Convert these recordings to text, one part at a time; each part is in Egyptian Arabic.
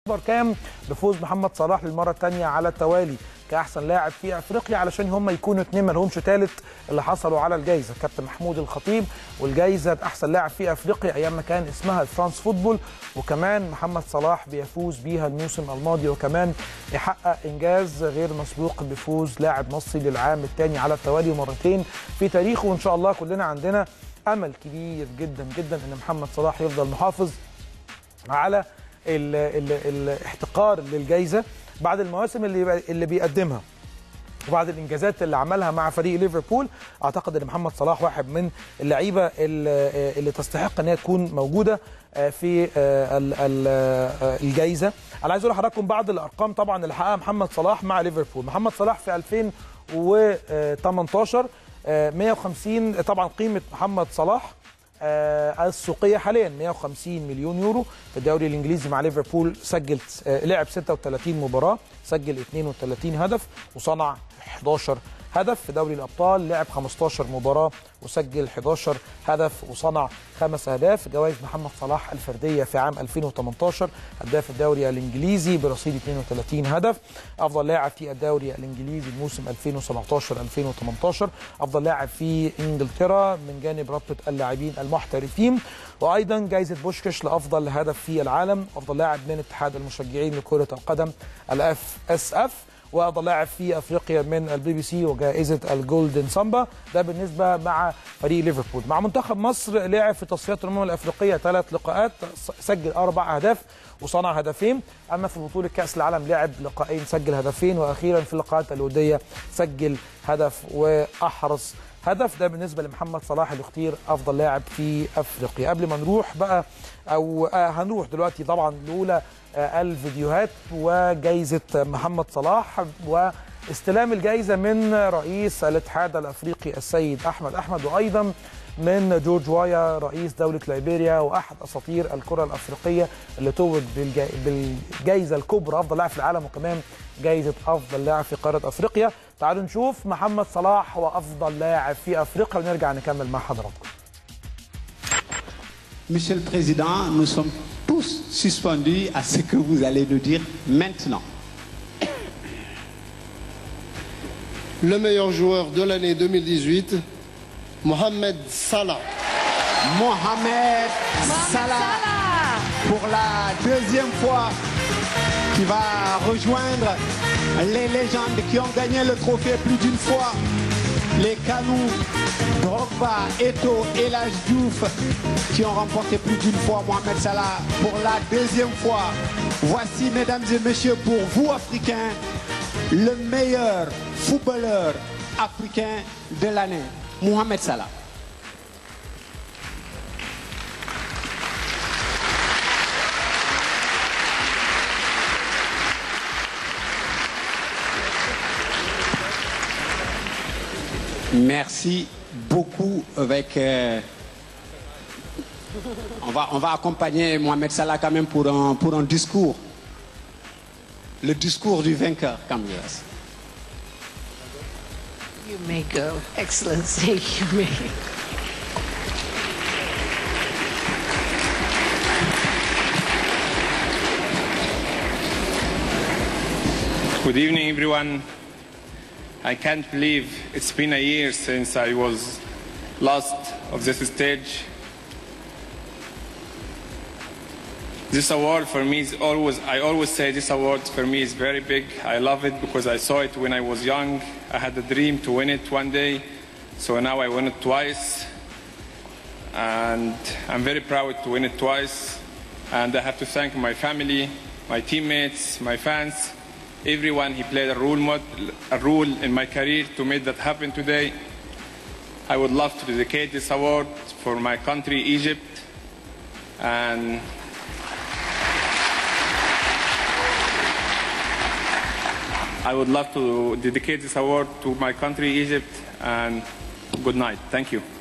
اكبر كام بفوز محمد صلاح للمره الثانيه على التوالي كاحسن لاعب في افريقيا علشان هم يكونوا اثنين ما لهمش ثالث اللي حصلوا على الجائزه كابتن محمود الخطيب والجائزه احسن لاعب في افريقيا ايام ما كان اسمها الفرانس فوتبول وكمان محمد صلاح بيفوز بيها الموسم الماضي وكمان يحقق انجاز غير مسبوق بفوز لاعب مصري للعام الثاني على التوالي مرتين في تاريخه وان شاء الله كلنا عندنا امل كبير جدا جدا ان محمد صلاح يفضل محافظ على ال ال الاحتقار للجائزه بعد المواسم اللي اللي بيقدمها وبعد الانجازات اللي عملها مع فريق ليفربول اعتقد ان محمد صلاح واحد من اللعيبه اللي, اللي تستحق ان هي تكون موجوده في الجائزه انا عايز اقول لحضراتكم بعض الارقام طبعا اللي حققها محمد صلاح مع ليفربول محمد صلاح في 2018 150 طبعا قيمه محمد صلاح السوقيه حاليا 150 مليون يورو في الدوري الانجليزي مع ليفربول سجل لعب 36 مباراه سجل 32 هدف وصنع 11 هدف في دوري الابطال لعب 15 مباراه وسجل 11 هدف وصنع خمس اهداف جوائز محمد صلاح الفرديه في عام 2018 هداف الدوري الانجليزي برصيد 32 هدف افضل لاعب في الدوري الانجليزي الموسم 2017 2018 افضل لاعب في انجلترا من جانب رابطه اللاعبين المحترفين وايضا جائزه بوشكش لافضل هدف في العالم افضل لاعب من اتحاد المشجعين لكره القدم الاف اس اف وافضل لاعب في افريقيا من البي بي سي وجائزه الجولدن سامبا ده بالنسبه مع فريق ليفربول مع منتخب مصر لعب في تصفيات الامم الافريقيه ثلاث لقاءات سجل اربع اهداف وصنع هدفين اما في بطوله كاس العالم لعب لقاءين سجل هدفين واخيرا في اللقاءات الوديه سجل هدف واحرز هدف ده بالنسبه لمحمد صلاح اللي اختير افضل لاعب في افريقيا قبل ما نروح بقى او آه هنروح دلوقتي طبعا لاولى آه الفيديوهات وجائزه محمد صلاح واستلام الجائزه من رئيس الاتحاد الافريقي السيد احمد احمد وايضا من جورج وايا رئيس دولة ليبيريا وأحد أساطير الكرة الأفريقية اللي توج بالجائزة الكبرى أفضل لاعب في العالم وكمان جائزة أفضل لاعب في قارة أفريقيا تعالوا نشوف محمد صلاح وأفضل لاعب في أفريقيا ونرجع نكمل مع حضراتكم Monsieur le Président, nous sommes tous suspendus à ce que vous allez nous dire maintenant. Le meilleur joueur de l'année 2018, Mohamed Salah. Mohamed Salah, pour la deuxième fois, qui va rejoindre les légendes qui ont gagné le trophée plus d'une fois. Les Kanou, Drogba, Eto et Laj Diouf qui ont remporté plus d'une fois Mohamed Salah pour la deuxième fois. Voici, mesdames et messieurs, pour vous, Africains, le meilleur footballeur africain de l'année, Mohamed Salah. Merci beaucoup avec... euh, on, va, on va accompagner Mohamed Salah quand même pour un, pour un discours. Le discours du vainqueur, Camilas. You may go, Excellency. You may. Good evening, everyone. I can't believe it's been a year since I was last of this stage. This award for me is always, I always say this award for me is very big. I love it because I saw it when I was young. I had a dream to win it one day. So now I won it twice. And I'm very proud to win it twice. And I have to thank my family, my teammates, my fans, everyone. He played a role, mod, a role in my career to make that happen today. I would love to dedicate this award for my country, Egypt. And I would love to dedicate this award to my country, Egypt. And good night. Thank you.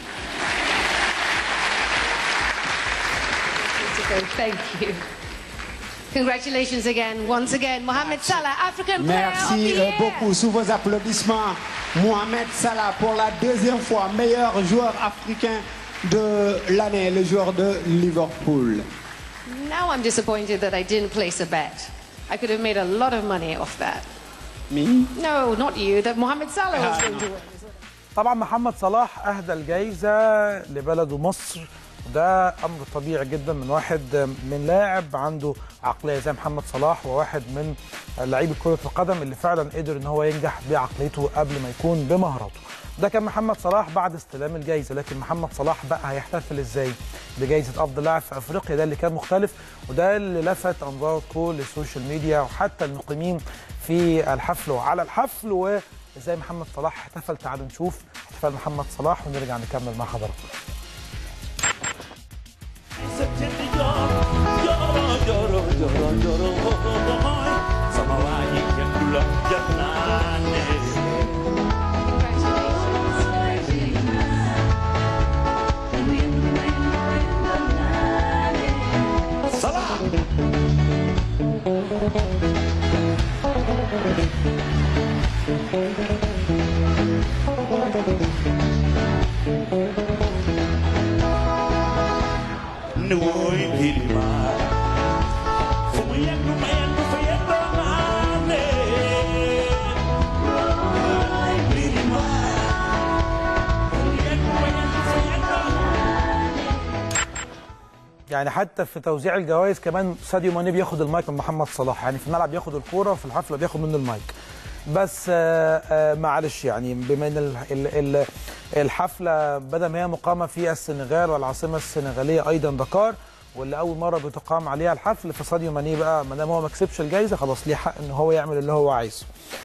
Thank you. Congratulations again, once again, Mohamed Salah, African Player of the Merci euh, Year. beaucoup. Sous vos applaudissements, Mohamed Salah pour la deuxième fois, meilleur joueur africain de l'année, le joueur de Liverpool. Now I'm disappointed that I didn't place a bet. I could have made a lot of money off that. Me? No, not you. That Mohamed Salah was going to win. طبعا محمد صلاح اهدى الجايزه لبلده مصر وده امر طبيعي جدا من واحد من لاعب عنده عقليه زي محمد صلاح وواحد من لعيبه كره القدم اللي فعلا قدر ان هو ينجح بعقليته قبل ما يكون بمهاراته ده كان محمد صلاح بعد استلام الجائزه لكن محمد صلاح بقى هيحتفل ازاي بجائزه افضل لاعب في افريقيا ده اللي كان مختلف وده اللي لفت انظار كل السوشيال ميديا وحتى المقيمين في الحفل وعلى الحفل وازاي محمد صلاح احتفل تعالوا نشوف احتفال محمد صلاح ونرجع نكمل مع حضراتكم nuôi hilma Fumayan, fumayan, fumayan, banane Hilma Fumayan, fumayan, fumayan, يعني حتى في توزيع الجوائز كمان ساديو ماني بياخد المايك من محمد صلاح يعني في الملعب بياخد الكوره وفي الحفله بياخد منه المايك بس آه، آه، معلش يعني بما ان ال- ال- ال- الحفله بدل ما هي مقامه في السنغال والعاصمه السنغاليه ايضا دكار واللي اول مره بتقام عليها الحفل فساديو ماني بقى ما دام هو ما كسبش الجائزه خلاص ليه حق ان هو يعمل اللي هو عايزه